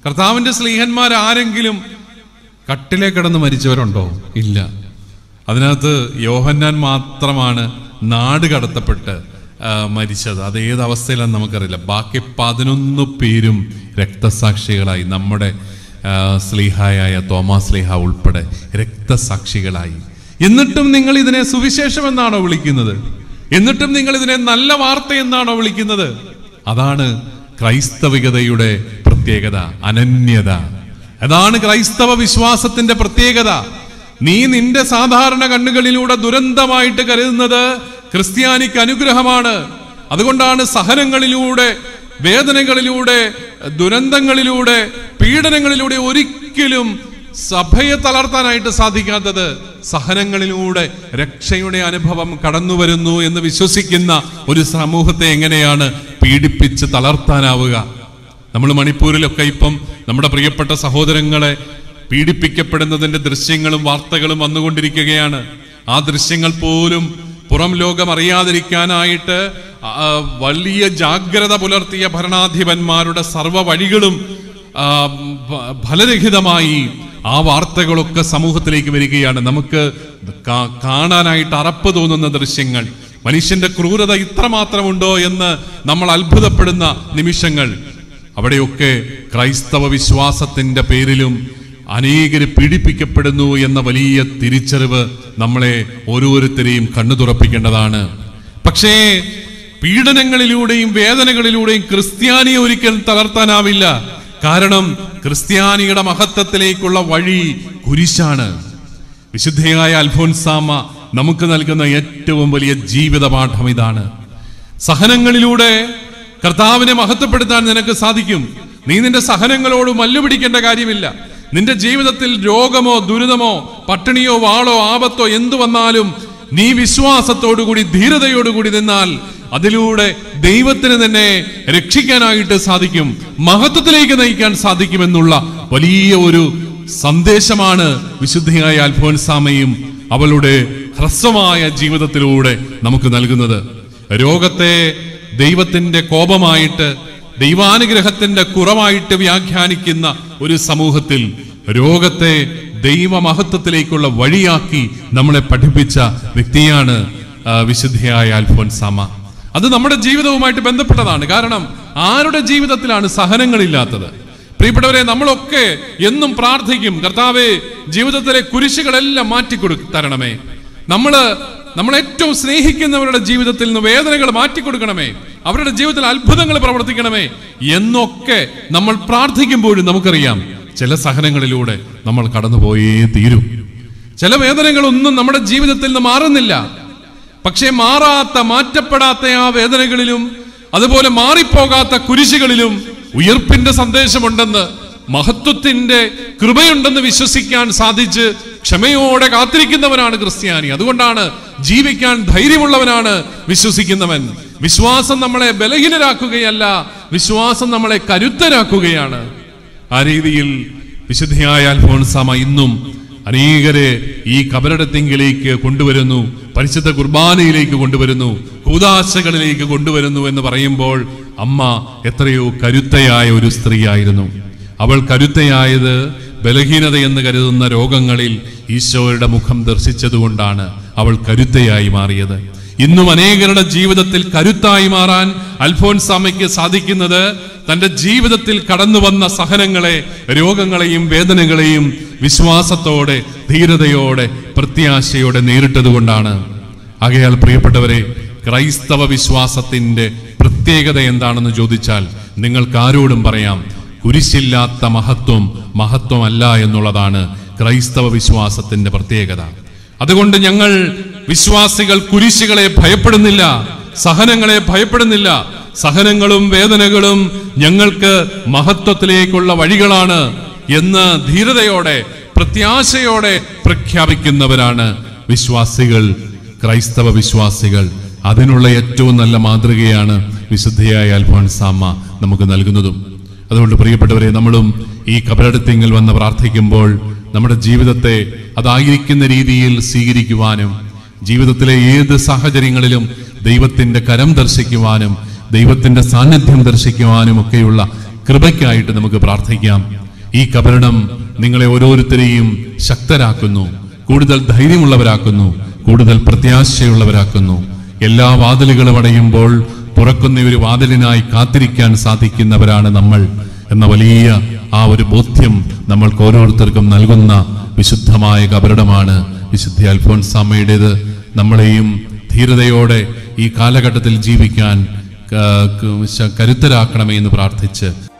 കർത്താവിന്റെ സ്ലീഹന്മാർ ആരെങ്കിലും കട്ടിലേ കിടന്ന് മരിച്ചവരുണ്ടോ ഇല്ല അതിനകത്ത് യോഹന്നാൻ മാത്രമാണ് നാട് കടത്തപ്പെട്ട് ആ, മരിച്ചത് അത് ഏത് അവസ്ഥയിലാണെന്ന് നമുക്കറിയില്ല ബാക്കി പതിനൊന്ന് പേരും രക്തസാക്ഷികളായി നമ്മുടെ ആ, സ്ലീഹായായ തോമാസ് സ്ലീഹ ഉൾപ്പെടെ രക്തസാക്ഷികളായി എന്നിട്ടും നിങ്ങൾ ഇതിനെ സുവിശേഷം എന്നാണോ വിളിക്കുന്നത് എന്നിട്ടും നിങ്ങൾ ഇതിനെ നല്ല വാർത്ത എന്നാണോ വിളിക്കുന്നത് അതാണ് ക്രൈസ്തവികതയുടെ പ്രത്യേകത അനന്യത അതാണ് ക്രൈസ്തവ വിശ്വാസത്തിന്റെ പ്രത്യേകത നീ നിന്റെ സാധാരണ കണ്ണുകളിലൂടെ ദുരന്തമായിട്ട് കരുതുന്നത് ക്രിസ്ത്യാനിക്ക് അനുഗ്രഹമാണ് അതുകൊണ്ടാണ് സഹനങ്ങളിലൂടെ വേദനകളിലൂടെ ദുരന്തങ്ങളിലൂടെ പീഡനങ്ങളിലൂടെ ഒരിക്കലും സഭയെ തളർത്താനായിട്ട് സാധിക്കാത്തത് സഹനങ്ങളിലൂടെ രക്ഷയുടെ അനുഭവം കടന്നു വരുന്നു എന്ന് വിശ്വസിക്കുന്ന ഒരു സമൂഹത്തെ എങ്ങനെയാണ് പീഡിപ്പിച്ച് തളർത്താനാവുക നമ്മൾ മണിപ്പൂരിലൊക്കെ ഇപ്പം നമ്മുടെ പ്രിയപ്പെട്ട സഹോദരങ്ങളെ പീഡിപ്പിക്കപ്പെടുന്നതിന്റെ ദൃശ്യങ്ങളും വാർത്തകളും വന്നുകൊണ്ടിരിക്കുകയാണ് ആ ദൃശ്യങ്ങൾ പോലും പുറം ലോകം അറിയാതിരിക്കാനായിട്ട് ആ, വലിയ ജാഗ്രത പുലർത്തിയ ഭരണാധിപന്മാരുടെ സർവ്വ വഴികളും ആ, ഭ- ഫലരഹിതമായി ആ വാർത്തകളൊക്കെ സമൂഹത്തിലേക്ക് വരികയാണ് നമുക്ക് കാ- കാണാനായിട്ട് അറപ്പ് തോന്നുന്ന ദൃശ്യങ്ങൾ മനുഷ്യന്റെ ക്രൂരത ഇത്രമാത്രമുണ്ടോ എന്ന് നമ്മൾ അത്ഭുതപ്പെടുന്ന നിമിഷങ്ങൾ അവിടെയൊക്കെ ക്രൈസ്തവ വിശ്വാസത്തിന്റെ പേരിലും അനേകര് പീഡിപ്പിക്കപ്പെടുന്നു എന്ന വലിയ തിരിച്ചറിവ് നമ്മളെ ഓരോരുത്തരെയും കണ്ണു തുറപ്പിക്കേണ്ടതാണ് പക്ഷേ പീഡനങ്ങളിലൂടെയും വേദനകളിലൂടെയും ക്രിസ്ത്യാനിയെ ഒരിക്കലും തളർത്താനാവില്ല കാരണം ക്രിസ്ത്യാനിയുടെ മഹത്വത്തിലേക്കുള്ള വഴി കുരിശാണ് വിശുദ്ധയായ അൽഫോൻസാമ നമുക്ക് നൽകുന്ന ഏറ്റവും വലിയ ജീവിത പാഠം ഇതാണ് സഹനങ്ങളിലൂടെ കർത്താവിനെ മഹത്വപ്പെടുത്താൻ നിനക്ക് സാധിക്കും നീ നിന്റെ സഹനങ്ങളോട് മല്ലുപിടിക്കേണ്ട കാര്യമില്ല നിന്റെ ജീവിതത്തിൽ രോഗമോ ദുരിതമോ പട്ടിണിയോ വാളോ ആപത്തോ എന്തു വന്നാലും നീ വിശ്വാസത്തോടുകൂടി ധീരതയോടുകൂടി നിന്നാൽ അതിലൂടെ ദൈവത്തിന് തന്നെ രക്ഷിക്കാനായിട്ട് സാധിക്കും മഹത്വത്തിലേക്ക് നയിക്കാൻ സാധിക്കുമെന്നുള്ള വലിയ ഒരു സന്ദേശമാണ് വിശുദ്ധിയായ അൽഫോൻസാമയും അവളുടെ ഹ്രസ്വമായ ജീവിതത്തിലൂടെ നമുക്ക് നൽകുന്നത് രോഗത്തെ ദൈവത്തിന്റെ കോപമായിട്ട് ദൈവാനുഗ്രഹത്തിന്റെ കുറവായിട്ട് വ്യാഖ്യാനിക്കുന്ന ഒരു സമൂഹത്തിൽ രോഗത്തെ ദൈവമഹത്വത്തിലേക്കുള്ള വഴിയാക്കി നമ്മളെ പഠിപ്പിച്ച വ്യക്തിയാണ് ആ, വിശുദ്ധിയായ അൽഫോൻസാമ അത് നമ്മുടെ ജീവിതവുമായിട്ട് ബന്ധപ്പെട്ടതാണ് കാരണം ആരുടെ ജീവിതത്തിലാണ് സഹനങ്ങളില്ലാത്തത് പ്രിയപ്പെട്ടവരെ നമ്മളൊക്കെ എന്നും പ്രാർത്ഥിക്കും കർത്താവെ ജീവിതത്തിലെ കുരിശുകളെല്ലാം മാറ്റിക്കൊടു തരണമേ നമ്മള് നമ്മൾ ഏറ്റവും സ്നേഹിക്കുന്നവരുടെ ജീവിതത്തിൽ നിന്ന് വേദനകൾ മാറ്റിക്കൊടുക്കണമേ അവരുടെ ജീവിതത്തിൽ അത്ഭുതങ്ങൾ പ്രവർത്തിക്കണമേ എന്നൊക്കെ നമ്മൾ പ്രാർത്ഥിക്കുമ്പോഴും നമുക്കറിയാം ചില സഹനങ്ങളിലൂടെ നമ്മൾ കടന്നുപോയേ തീരും ചില വേദനകളൊന്നും നമ്മുടെ ജീവിതത്തിൽ നിന്ന് മാറുന്നില്ല പക്ഷേ മാറാത്ത മാറ്റപ്പെടാത്ത ആ വേദനകളിലും അതുപോലെ മാറിപ്പോകാത്ത കുരിശുകളിലും ഉയർപ്പിന്റെ സന്ദേശമുണ്ടെന്ന് മഹത്വത്തിന്റെ കൃപയുണ്ടെന്ന് വിശ്വസിക്കാൻ സാധിച്ച് ക്ഷമയോടെ കാത്തിരിക്കുന്നവനാണ് ക്രിസ്ത്യാനി അതുകൊണ്ടാണ് ജീവിക്കാൻ ധൈര്യമുള്ളവനാണ് വിശ്വസിക്കുന്നവൻ വിശ്വാസം നമ്മളെ ബലഹീനരാക്കുകയല്ല വിശ്വാസം നമ്മളെ കരുത്തരാക്കുകയാണ് ആ രീതിയിൽ വിശുദ്ധിയായ അൽഫോൺസാമ ഇന്നും അനേകരെ ഈ കബരടത്തെങ്കിലേക്ക് കൊണ്ടുവരുന്നു പരിശുദ്ധ കുർബാനയിലേക്ക് കൊണ്ടുവരുന്നു കൂതാശകളിലേക്ക് കൊണ്ടുവരുന്നു എന്ന് പറയുമ്പോൾ അമ്മ എത്രയോ കരുത്തയായ ഒരു സ്ത്രീയായിരുന്നു അവൾ കരുത്തയായത് ബലഹീനത എന്ന് കരുതുന്ന രോഗങ്ങളിൽ ഈശോയുടെ മുഖം ദർശിച്ചതുകൊണ്ടാണ് അവൾ കരുത്തയായി മാറിയത് ഇന്നും അനേകരുടെ ജീവിതത്തിൽ കരുത്തായി മാറാൻ അൽഫോൻസാമയ്ക്ക് സാധിക്കുന്നത് തന്റെ ജീവിതത്തിൽ കടന്നു വന്ന സഹനങ്ങളെ രോഗങ്ങളെയും വേദനകളെയും വിശ്വാസത്തോടെ ധീരതയോടെ പ്രത്യാശയോടെ നേരിട്ടതുകൊണ്ടാണ് ആകയാൽ പ്രിയപ്പെട്ടവരെ ക്രൈസ്തവ വിശ്വാസത്തിന്റെ പ്രത്യേകത എന്താണെന്ന് ചോദിച്ചാൽ നിങ്ങൾക്ക് ആരോടും പറയാം കുരിശില്ലാത്ത മഹത്വം മഹത്വമല്ല എന്നുള്ളതാണ് ക്രൈസ്തവ വിശ്വാസത്തിന്റെ പ്രത്യേകത അതുകൊണ്ട് ഞങ്ങൾ വിശ്വാസികൾ കുരിശുകളെ ഭയപ്പെടുന്നില്ല സഹനങ്ങളെ ഭയപ്പെടുന്നില്ല സഹനങ്ങളും വേദനകളും ഞങ്ങൾക്ക് മഹത്വത്തിലേക്കുള്ള വഴികളാണ് എന്ന് ധീരതയോടെ പ്രത്യാശയോടെ പ്രഖ്യാപിക്കുന്നവരാണ് വിശ്വാസികൾ ക്രൈസ്തവ വിശ്വാസികൾ അതിനുള്ള ഏറ്റവും നല്ല മാതൃകയാണ് വിശുദ്ധയായ അൽഫോൻസാമ്മ നമുക്ക് നൽകുന്നതും അതുകൊണ്ട് പ്രിയപ്പെട്ടവരെ നമ്മളും ഈ കബറടത്തിങ്കിൽ വന്ന് പ്രാർത്ഥിക്കുമ്പോൾ നമ്മുടെ ജീവിതത്തെ അതായിരിക്കുന്ന രീതിയിൽ സ്വീകരിക്കുവാനും ജീവിതത്തിലെ ഏത് സാഹചര്യങ്ങളിലും ദൈവത്തിന്റെ കരം ദർശിക്കുവാനും ദൈവത്തിന്റെ സാന്നിധ്യം ദർശിക്കുവാനും ഒക്കെയുള്ള കൃപയ്ക്കായിട്ട് നമുക്ക് പ്രാർത്ഥിക്കാം ഈ കബരണം നിങ്ങളെ ഓരോരുത്തരെയും ശക്തരാക്കുന്നു കൂടുതൽ ധൈര്യമുള്ളവരാക്കുന്നു കൂടുതൽ പ്രത്യാശയുള്ളവരാക്കുന്നു എല്ലാ വാതിലുകളും അടയുമ്പോൾ തുറക്കുന്ന ഒരു വാതിലിനായി കാത്തിരിക്കാൻ സാധിക്കുന്നവരാണ് നമ്മൾ എന്ന വലിയ ആ ഒരു ബോധ്യം നമ്മൾക്ക് ഓരോരുത്തർക്കും നൽകുന്ന വിശുദ്ധമായ കബറിടമാണ് വിശുദ്ധ അൽഫോൻസാമ്മയുടേത് നമ്മളെയും ധീരതയോടെ ഈ കാലഘട്ടത്തിൽ ജീവിക്കാൻ ആ, ക- കരുത്തരാക്കണമേ എന്ന് പ്രാർത്ഥിച്ച്